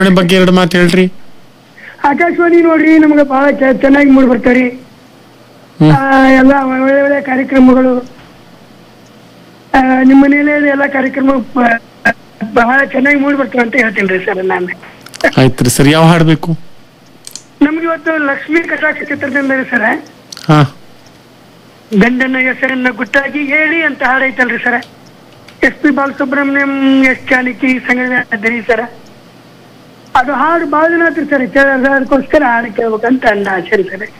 ಆಕಾಶವಾಣಿ ಬಗ್ಗೆ ಎರಡು ಮಾತು ಹೇಳ್ರಿ ಆಕಾಶವಾಣಿ ನೋಡ್ರಿ ನಮ್ಗೆ ಬಹಳ ಚೆ- ಚೆನ್ನಾಗಿ ಮೂಡಿ ಬರ್ತಾವ್ರಿ ಹ್ಮ್. ಆ, ಎಲ್ಲ ಒಳ್ಳೆ ಒಳ್ಳೆ ಕಾರ್ಯಕ್ರಮಗಳು ಆ, ನಿಮ್ಮ ಮನೆಯಲ್ಲಿ ಎಲ್ಲ ಕಾರ್ಯಕ್ರಮ ಬ- ಬಹಳ ಚೆನ್ನಾಗಿ ಮೂಡಿ ಬರ್ತಾವ ಅಂತ ಹೇಳ್ತೀನಿ ರೀ ಸರ್ ನಾನು ಆಯ್ತ್ರಿ ಸರ್ ಯಾವ ಹಾಡ್ಬೇಕು ನಮ್ಗೆ ಇವತ್ತು ಲಕ್ಷ್ಮೀ ಕಟಾಕ್ಷ ಚಿತ್ರದಿಂದ ರೀ ಸರ್ ಹಾ ಗಂಡನ ಹೆಸರನ್ನ ಗುಟ್ಟಾಗಿ ಹೇಳಿ ಅಂತ ಹಾಡೈತಲ್ರಿ sir S P Balasubrahmanyam S Janaki ಸಂಗೀತ ಸರ್ ಅದು ಹಾಡು ಭಾಳ ದಿನ ಆತ್ರಿ ಸರ್ ಕೇಳ ಅದಕ್ಕೋಸ್ಕರ ಹಾಡು ಕೇಳ್ಬೇಕಂತ ಅಂದ ಆಸೆ ರೀ ಸರ್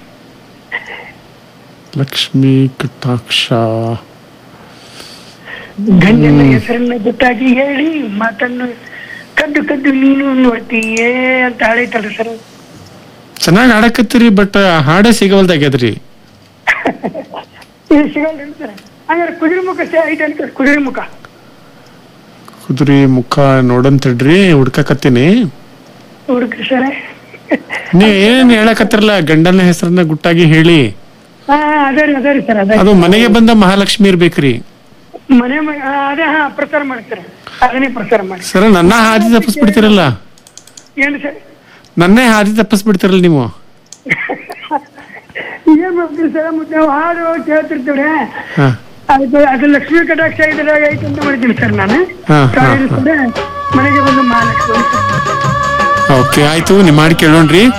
ಲಕ್ಷ್ಮೀ ಕಟಾಕ್ಷ ಗಂಡನ ಹೆಸರನ್ನ ಗುಟ್ಟಾಗಿ ಹೇಳಿ ಮಾತನ್ನು ಕದ್ದು ಕದ್ದು ನೀನು ನೋಡ್ತೀಯೇ ಅಂತ ಹಾಡೈತಲ್ರಿ ಸರ್ ಚೆನ್ನಾಗಿ ಹಾಡಕತ್ತೀರಿ ಬಟ್ ಹಾಡೇ ಸಿಗವಲ್ದಾಗ್ಯದ್ರಿ ಇದು ಸಿಗಲ್ರಿ ಸರ್ ಹಂಗಾರೆ ಕುದುರೆ ಮುಖ ಐತೆ ಅಂತ ಕುದುರೆ ಮುಖ ಕುದುರೆ ಮುಖ ನೋಡಂತಡ್ರಿ ಹುಡ್ಕಕತ್ತೀನಿ ಹುಡುಕ್ರಿ ಸರ್ ನೀವ್ ಏನ್ ಹೇಳಕತ್ತಿರಲ್ಲ ಗಂಡನ ಹೆಸರನ್ನ ಗುಟ್ಟಾಗಿ ಹೇಳಿ ಹಾ ಅದೇ ರೀ ಅದೇ ರೀ ಸರ್ ಅದೇ ಅದು ಮನೆಗೆ ಬಂದ ಮಹಾಲಕ್ಷ್ಮಿ ಇರ್ಬೇಕ್ರಿ ಮನೆ ಮ- ಆ, ಅದೇ ಹಾ ಪ್ರಚಾರ ಮಾಡ್ತಾರೆ ಅದನ್ನೇ ಪ್ರಚಾರ ಮಾಡಿ ಸರ್ ನನ್ನ ಹಾದಿ ತಪ್ಪಿಸ್ಬಿಡ್ತೀರಲ್ಲ ಏನು ಸರ್ ನನ್ನೇ ಹಾದಿ ತಪ್ಪಿಸ್ಬಿಡ್ತೀರಲ್ಲ ನೀವು ಏನ್ ಮಾಡ್ತೀರಿ ಸರ್ ಮತ್ತೆ ನಾವು ಹಾಡು ಕೇಳ್ತಿರ್ತೀವ್ರಿ ಹಾ ಅದಕ್ಕೆ ಅದು ಲಕ್ಷ್ಮೀ ಕಟಾಕ್ಷ ಇದ್ರಾಗ ಐತೆ ಅಂತ ಮಾಡಿದ್ದೀನಿ ಸರ್ ನಾನು ಹಾ, ಹಾ, ಸಾರಿ ಸರ್ ಮನೆಗೆ ಬಂದು ಮಹಾಲಕ್ಷ್ಮಿ ಓಕೆ ಆಯ್ತು ನಿಮ್ಮ ಹಾಡು ಕೇಳೋಣ್ರಿ